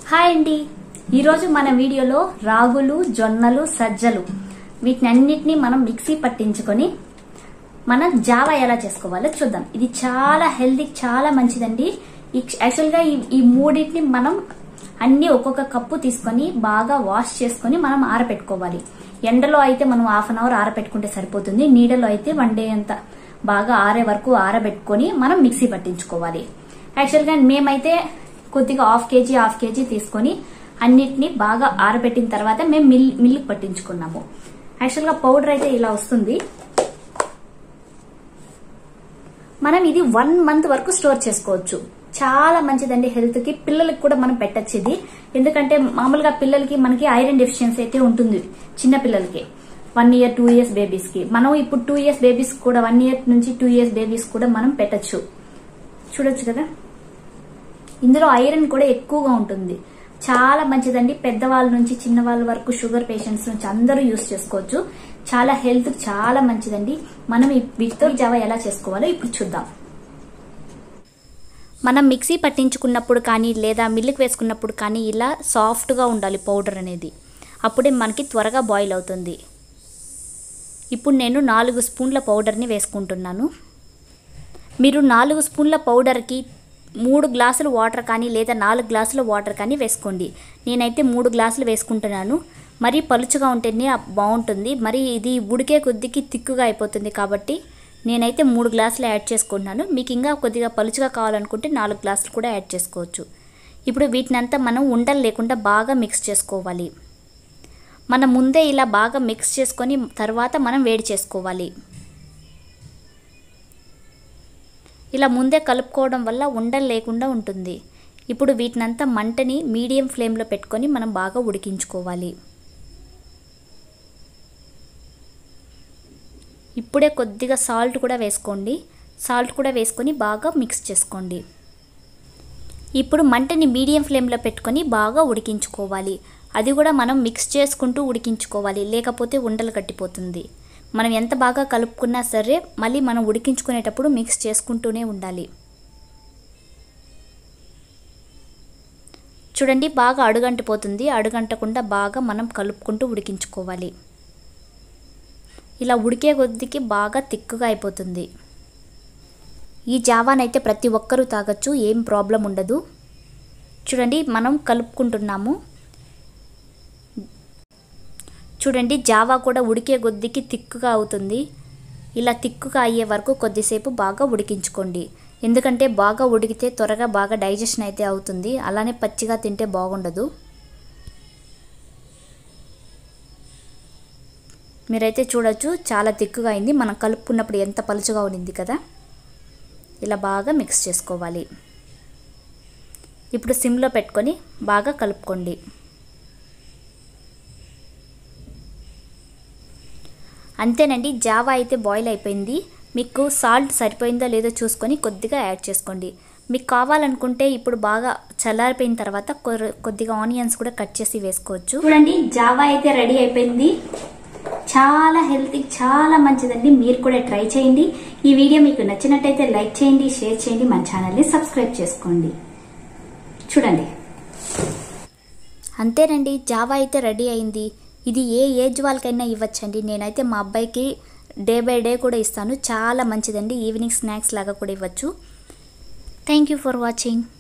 hi అండి ఈరోజు మన వీడియోలో రాగులు జొన్నలు సజ్జలు వీటిని అన్నిటినీ మనం మిక్సీ పట్టించుకొని మనం జావా ఎలా చేసుకోవాలో చూద్దాం ఇది చాలా హెల్దీ చాలా మంచిదండి యాక్చువల్ గా ఈ- ఈ మూడింటిని మనం అన్ని ఒక్కొక్క కప్పు తీసుకొని బాగా వాష్ చేసుకొని మనం ఆరబెట్టుకోవాలి ఎండలో అయితే మనం హాఫ్ అన్ అవర్ ఆరబెట్టుకుంటే సరిపోతుంది నీడలో అయితే వన్ డే అంత బాగా ఆరే వరకు ఆరబెట్టుకొని మనం మిక్సీ పట్టించుకోవాలి యాక్చువల్ గా మేమైతే కొద్దిగా హాఫ్ కేజీ హాఫ్ కేజీ తీసుకొని అన్నిటిని బాగా ఆరబెట్టిన తర్వాత మేము మిల్ మిల్క్ పట్టించుకున్నాము యాక్చువల్ గా పౌడర్ అయితే ఇలా వస్తుంది మనం ఇది వన్ మంత్ వరకు స్టోర్ చేసుకోవచ్చు చాలా మంచిదండి హెల్త్ కి పిల్లలకి కూడా మనం పెట్టచ్చు ఇది ఎందుకంటే మామూలుగా పిల్లలకి మనకి ఐరన్ డెఫిషియన్సీ అయితే ఉంటుంది చిన్న పిల్లలకి one year two years babies కి మనం ఇప్పుడు టూ ఇయర్స్ బేబీస్ కూడా వన్ ఇయర్ నుంచి టూ ఇయర్స్ బేబీస్ కూడా మనం పెట్టచ్చు చూడొచ్చు కదా ఇందులో ఐరన్ కూడా ఎక్కువగా ఉంటుంది చాలా మంచిదండి పెద్దవాళ్ళ నుంచి చిన్న వాళ్ళ వరకు షుగర్ పేషెంట్స్ నుంచి అందరూ యూస్ చేసుకోవచ్చు చాలా హెల్త్ చాలా మంచిదండి మనం ఈ వీటితో జావా ఎలా చేసుకోవాలో ఇప్పుడు చూద్దాం మనం మిక్సీ పట్టించుకున్నప్పుడు కానీ లేదా మిల్క్ వేసుకున్నప్పుడు కానీ ఇలా సాఫ్ట్గా ఉండాలి పౌడర్ అనేది అప్పుడే మనకి త్వరగా బాయిల్ అవుతుంది ఇప్పుడు నేను నాలుగు స్పూన్ల పౌడర్ని వేసుకుంటున్నాను మీరు నాలుగు స్పూన్ల పౌడర్కి మూడు గ్లాసులు వాటర్ కానీ లేదా నాలుగు గ్లాసుల వాటర్ కానీ వేసుకోండి నేనైతే మూడు గ్లాసులు వేసుకుంటున్నాను మరీ పలుచుగా ఉంటేనే బాగుంటుంది మరి ఇది ఉడికే కొద్దికి తిక్కుగా అయిపోతుంది కాబట్టి నేనైతే మూడు గ్లాసులు యాడ్ చేసుకుంటున్నాను మీకు ఇంకా కొద్దిగా పలుచుగా కావాలనుకుంటే నాలుగు గ్లాసులు కూడా యాడ్ చేసుకోవచ్చు ఇప్పుడు వీటినంతా మనం ఉండలు లేకుండా బాగా మిక్స్ చేసుకోవాలి మనం ముందే ఇలా బాగా మిక్స్ చేసుకొని తర్వాత మనం వేడి చేసుకోవాలి ఇలా ముందే కలుపుకోవడం వల్ల ఉండలు లేకుండా ఉంటుంది ఇప్పుడు వీటినంతా మంటని మీడియం ఫ్లేమ్లో పెట్టుకొని మనం బాగా ఉడికించుకోవాలి ఇప్పుడే కొద్దిగా సాల్ట్ కూడా వేసుకోండి సాల్ట్ కూడా వేసుకొని బాగా మిక్స్ చేసుకోండి ఇప్పుడు మంటని మీడియం ఫ్లేమ్లో పెట్టుకొని బాగా ఉడికించుకోవాలి అది కూడా మనం మిక్స్ చేసుకుంటూ ఉడికించుకోవాలి లేకపోతే ఉండలు కట్టిపోతుంది మనం ఎంత బాగా కలుపుకున్నా సరే మళ్ళీ మనం ఉడికించుకునేటప్పుడు మిక్స్ చేసుకుంటూనే ఉండాలి చూడండి బాగా అడుగంటిపోతుంది అడుగంటకుండా బాగా మనం కలుపుకుంటూ ఉడికించుకోవాలి ఇలా ఉడికే కొద్దికి బాగా తిక్కుగా అయిపోతుంది ఈ జావానైతే ప్రతి ఒక్కరూ తాగొచ్చు ఏం ప్రాబ్లం ఉండదు చూడండి మనం కలుపుకుంటున్నాము చూడండి జావా కూడా ఉడికే కొద్దికి తిక్కుగా అవుతుంది ఇలా తిక్కుగా అయ్యే వరకు కొద్దిసేపు బాగా ఉడికించుకోండి ఎందుకంటే బాగా ఉడికితే త్వరగా బాగా డైజెషన్ అయితే అవుతుంది అలానే పచ్చిగా తింటే బాగుండదు మీరైతే చూడొచ్చు చాలా తిక్కుగా అయింది మనం కలుపుకున్నప్పుడు ఎంత పలుచుగా ఉండింది కదా ఇలా బాగా మిక్స్ చేసుకోవాలి ఇప్పుడు సిమ్లో పెట్టుకొని బాగా కలుపుకోండి అంతేనండి జావా అయితే బాయిల్ అయిపోయింది మీకు సాల్ట్ సరిపోయిందో లేదో చూసుకొని కొద్దిగా యాడ్ చేసుకోండి మీకు కావాలనుకుంటే ఇప్పుడు బాగా చల్లారిపోయిన తర్వాత కొర్- కొద్దిగా ఆనియన్స్ కూడా కట్ చేసి వేసుకోవచ్చు చూడండి జావా అయితే రెడీ అయిపోయింది చాలా హెల్తీ చాలా మంచిదండి మీరు కూడా ట్రై చేయండి ఈ వీడియో మీకు నచ్చినట్టయితే లైక్ చేయండి షేర్ చేయండి మన ఛానల్ని సబ్స్క్రైబ్ చేసుకోండి చూడండి అంతేనండి జావా అయితే రెడీ అయింది ఇది ఏ ఏజ్ వాళ్ళకైనా ఇవ్వచ్చండి నేనైతే మా అబ్బాయికి డే బై డే కూడా ఇస్తాను చాలా మంచిదండి ఈవినింగ్ స్నాక్స్ లాగా కూడా ఇవ్వచ్చు థ్యాంక్ యూ ఫర్ వాచింగ్